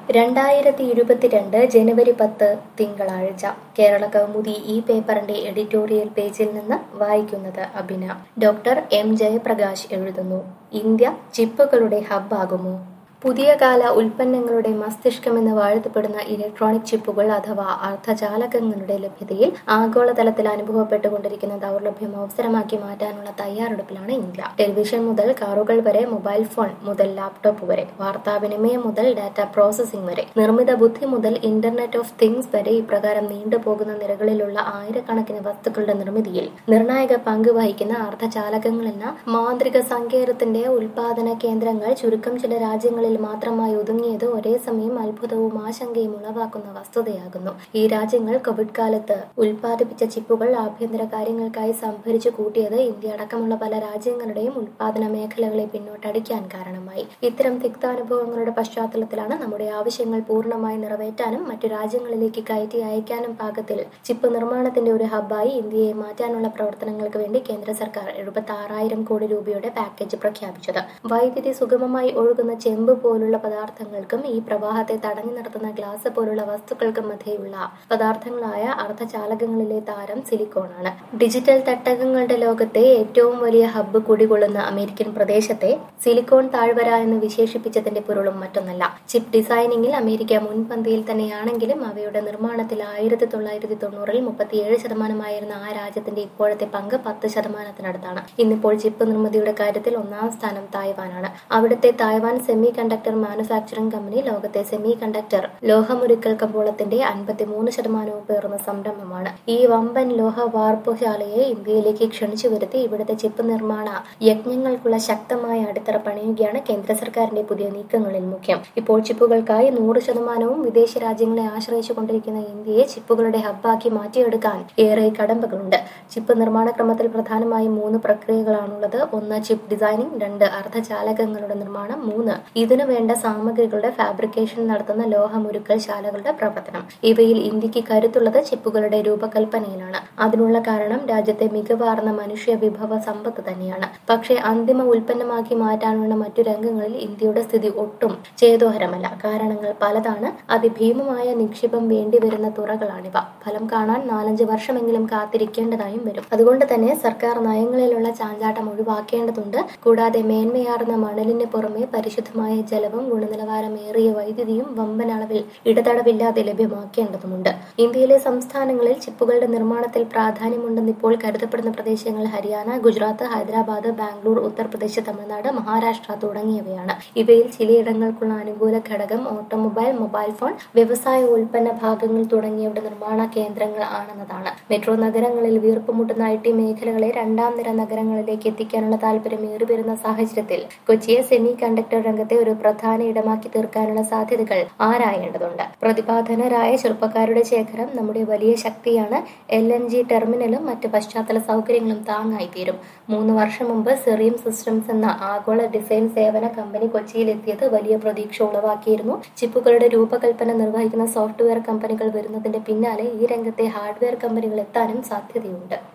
രണ്ടായിരത്തി ഇരുപത്തിരണ്ട് ജനുവരി പത്ത് തിങ്കളാഴ്ച കേരള കൗമുദി ഈ പേപ്പറിന്റെ എഡിറ്റോറിയൽ പേജിൽ നിന്ന് വായിക്കുന്നത് അഭിന ഡോക്ടർ എം ജയപ്രകാശ് എഴുതുന്നു ഇന്ത്യ ചിപ്പുകളുടെ ഹബ്ബാകുമോ പുതിയ കാല ഉൽപ്പന്നങ്ങളുടെ മസ്തിഷ്കമെന്ന് വാഴ്ത്തപ്പെടുന്ന ഇലക്ട്രോണിക് ചിപ്പുകൾ അഥവാ അർദ്ധചാലകങ്ങളുടെ ലഭ്യതയിൽ ആഗോളതലത്തിൽ അനുഭവപ്പെട്ടുകൊണ്ടിരിക്കുന്ന ദൗർലഭ്യം അവസരമാക്കി മാറ്റാനുള്ള തയ്യാറെടുപ്പിലാണ് ഇന്ത്യ ടെലിവിഷൻ മുതൽ കാറുകൾ വരെ മൊബൈൽ ഫോൺ മുതൽ ലാപ്ടോപ്പ് വരെ വാർത്താവിനിമയം മുതൽ ഡാറ്റ പ്രോസസിംഗ് വരെ നിർമ്മിത ബുദ്ധി മുതൽ ഇന്റർനെറ്റ് ഓഫ് തിങ്സ് വരെ ഇപ്രകാരം നീണ്ടുപോകുന്ന നിരകളിലുള്ള ആയിരക്കണക്കിന് വസ്തുക്കളുടെ നിർമ്മിതിയിൽ നിർണായക പങ്ക് വഹിക്കുന്ന അർദ്ധചാലകങ്ങളെന്ന മാന്ത്രിക സങ്കേതത്തിന്റെ ഉൽപാദന കേന്ദ്രങ്ങൾ ചുരുക്കം ചില രാജ്യങ്ങളിൽ മാത്രമായി ഒതുങ്ങിയത് ഒരേ സമയം അത്ഭുതവും ആശങ്കയും ഉളവാക്കുന്ന വസ്തുതയാകുന്നു ഈ രാജ്യങ്ങൾ കോവിഡ് കാലത്ത് ഉൽപ്പാദിപ്പിച്ച ചിപ്പുകൾ ആഭ്യന്തര കാര്യങ്ങൾക്കായി സംഭരിച്ചു കൂട്ടിയത് ഇന്ത്യ അടക്കമുള്ള പല രാജ്യങ്ങളുടെയും ഉൽപാദന മേഖലകളെ പിന്നോട്ടടിക്കാൻ കാരണമായി ഇത്തരം തിക്താനുഭവങ്ങളുടെ പശ്ചാത്തലത്തിലാണ് നമ്മുടെ ആവശ്യങ്ങൾ പൂർണ്ണമായി നിറവേറ്റാനും മറ്റു രാജ്യങ്ങളിലേക്ക് കയറ്റി അയക്കാനും പാകത്തിൽ ചിപ്പ് നിർമ്മാണത്തിന്റെ ഒരു ഹബ്ബായി ഇന്ത്യയെ മാറ്റാനുള്ള പ്രവർത്തനങ്ങൾക്ക് വേണ്ടി കേന്ദ്ര സർക്കാർ എഴുപത്തി ആറായിരം കോടി രൂപയുടെ പാക്കേജ് പ്രഖ്യാപിച്ചത് വൈദ്യുതി സുഗമമായി ഒഴുകുന്ന ചെമ്പ് പോലുള്ള പദാർത്ഥങ്ങൾക്കും ഈ പ്രവാഹത്തെ തടഞ്ഞു നിർത്തുന്ന ഗ്ലാസ് പോലുള്ള വസ്തുക്കൾക്കും മധ്യയുള്ള പദാർത്ഥങ്ങളായ അർദ്ധചാലകങ്ങളിലെ താരം സിലിക്കോണാണ് ഡിജിറ്റൽ തട്ടകങ്ങളുടെ ലോകത്തെ ഏറ്റവും വലിയ ഹബ്ബ് കുടികൊള്ളുന്ന അമേരിക്കൻ പ്രദേശത്തെ സിലിക്കോൺ താഴ്വര എന്ന് വിശേഷിപ്പിച്ചതിന്റെ പൊരുളും മറ്റൊന്നല്ല ചിപ്പ് ഡിസൈനിങ്ങിൽ അമേരിക്ക മുൻപന്തിയിൽ തന്നെയാണെങ്കിലും അവയുടെ നിർമ്മാണത്തിൽ ആയിരത്തി തൊള്ളായിരത്തി തൊണ്ണൂറിൽ മുപ്പത്തിയേഴ് ശതമാനമായിരുന്ന ആ രാജ്യത്തിന്റെ ഇപ്പോഴത്തെ പങ്ക് പത്ത് ശതമാനത്തിനടുത്താണ് ഇന്നിപ്പോൾ ചിപ്പ് നിർമ്മിതിയുടെ കാര്യത്തിൽ ഒന്നാം സ്ഥാനം തായ്വാനാണ് അവിടുത്തെ Taiwan semiconductor manufacturing company ലോകത്തെ സെമി കണ്ടക്ടർ ലോഹമുരുക്കൽ കമ്പോളത്തിന്റെ അൻപത്തിമൂന്ന് ശതമാനവും പേറുന്ന സംരംഭമാണ് ഈ വമ്പൻ ലോഹ വാർപ്പുശാലയെ ഇന്ത്യയിലേക്ക് ക്ഷണിച്ചു വരുത്തി ഇവിടുത്തെ ചിപ്പ് നിർമ്മാണ യജ്ഞങ്ങൾക്കുള്ള ശക്തമായ അടിത്തറ പണിയുകയാണ് കേന്ദ്ര സർക്കാരിന്റെ പുതിയ നീക്കങ്ങളിൽ മുഖ്യം ഇപ്പോൾ ചിപ്പുകൾക്കായി നൂറ് ശതമാനവും വിദേശ രാജ്യങ്ങളെ ആശ്രയിച്ചു കൊണ്ടിരിക്കുന്ന ഇന്ത്യയെ ചിപ്പുകളുടെ ഹബ്ബാക്കി മാറ്റിയെടുക്കാൻ ഏറെ കടമ്പകളുണ്ട് ചിപ്പ് നിർമ്മാണ ക്രമത്തിൽ പ്രധാനമായും മൂന്ന് പ്രക്രിയകളാണുള്ളത് ഒന്ന് ചിപ്പ് ഡിസൈനിങ് രണ്ട് അർദ്ധചാലകങ്ങളുടെ നിർമ്മാണം മൂന്ന് ഇതിനു വേണ്ട സാമഗ്രികളുടെ ഫാബ്രിക്കേഷൻ നടത്തുന്ന ലോഹമുരുക്കൽ ശാലകളുടെ പ്രവർത്തനം ഇവയിൽ ഇന്ത്യക്ക് കരുത്തുള്ളത് ചിപ്പുകളുടെ രൂപകൽപ്പനയിലാണ് അതിനുള്ള കാരണം രാജ്യത്തെ മികവാർന്ന മനുഷ്യ വിഭവ സമ്പത്ത് തന്നെയാണ് പക്ഷേ അന്തിമ ഉൽപ്പന്നമാക്കി മാറ്റാനുള്ള മറ്റു രംഗങ്ങളിൽ ഇന്ത്യയുടെ സ്ഥിതി ഒട്ടും ചേതോഹരമല്ല കാരണങ്ങൾ പലതാണ് അതിഭീമമായ നിക്ഷേപം വേണ്ടിവരുന്ന തുറകളാണിവ ഫലം കാണാൻ നാലഞ്ച് വർഷമെങ്കിലും കാത്തിരിക്കേണ്ടതായും വരും അതുകൊണ്ട് തന്നെ സർക്കാർ നയങ്ങളിലുള്ള ചാഞ്ചാട്ടം ഒഴിവാക്കേണ്ടതുണ്ട് കൂടാതെ മേന്മയാർന്ന മണലിന് പുറമെ പരിശുദ്ധമായ ജലവും ഗുണനിലവാരമേറിയ വൈദ്യുതിയും വമ്പൻ അളവിൽ ഇടതടവില്ലാതെ ലഭ്യമാക്കേണ്ടതുമുണ്ട് ഇന്ത്യയിലെ സംസ്ഥാനങ്ങളിൽ ചിപ്പുകളുടെ നിർമ്മാണത്തിൽ പ്രാധാന്യമുണ്ടെന്ന് ഇപ്പോൾ കരുതപ്പെടുന്ന പ്രദേശങ്ങൾ ഹരിയാന ഗുജറാത്ത് ഹൈദരാബാദ് ബാംഗ്ലൂർ ഉത്തർപ്രദേശ് തമിഴ്നാട് മഹാരാഷ്ട്ര തുടങ്ങിയവയാണ് ഇവയിൽ ചിലയിടങ്ങൾക്കുള്ള അനുകൂല ഘടകം ഓട്ടോമൊബൈൽ മൊബൈൽ ഫോൺ വ്യവസായ ഉൽപ്പന്ന ഭാഗങ്ങൾ തുടങ്ങിയവയുടെ നിർമ്മാണ കേന്ദ്രങ്ങൾ ആണെന്നതാണ് മെട്രോ നഗരങ്ങളിൽ വീർപ്പുമുട്ടുന്ന ഐ ടി മേഖലകളെ രണ്ടാം നിര നഗരങ്ങളിലേക്ക് എത്തിക്കാനുള്ള താല്പര്യം ഏറിവരുന്ന സാഹചര്യത്തിൽ കൊച്ചിയെ സെമി കണ്ടക്ടർ രംഗത്തെ ഒരു പ്രധാന ഇടമാക്കി തീർക്കാനുള്ള സാധ്യതകൾ ആരായേണ്ടതുണ്ട് പ്രതിഭാധനരായ ചെറുപ്പക്കാരുടെ ശേഖരം നമ്മുടെ വലിയ ശക്തിയാണ് എൽ എൻ ജി ടെർമിനലും മറ്റ് പശ്ചാത്തല സൗകര്യങ്ങളും താങ്ങായി തീരും മൂന്ന് വർഷം മുമ്പ് സെറിയം സിസ്റ്റംസ് എന്ന ആഗോള ഡിസൈൻ സേവന കമ്പനി കൊച്ചിയിലെത്തിയത് വലിയ പ്രതീക്ഷ ഉളവാക്കിയിരുന്നു ചിപ്പുകളുടെ രൂപകൽപ്പന നിർവഹിക്കുന്ന സോഫ്റ്റ്വെയർ കമ്പനികൾ വരുന്നതിന്റെ പിന്നാലെ ഈ രംഗത്തെ ഹാർഡ്വെയർ കമ്പനികൾ എത്താനും സാധ്യതയുണ്ട്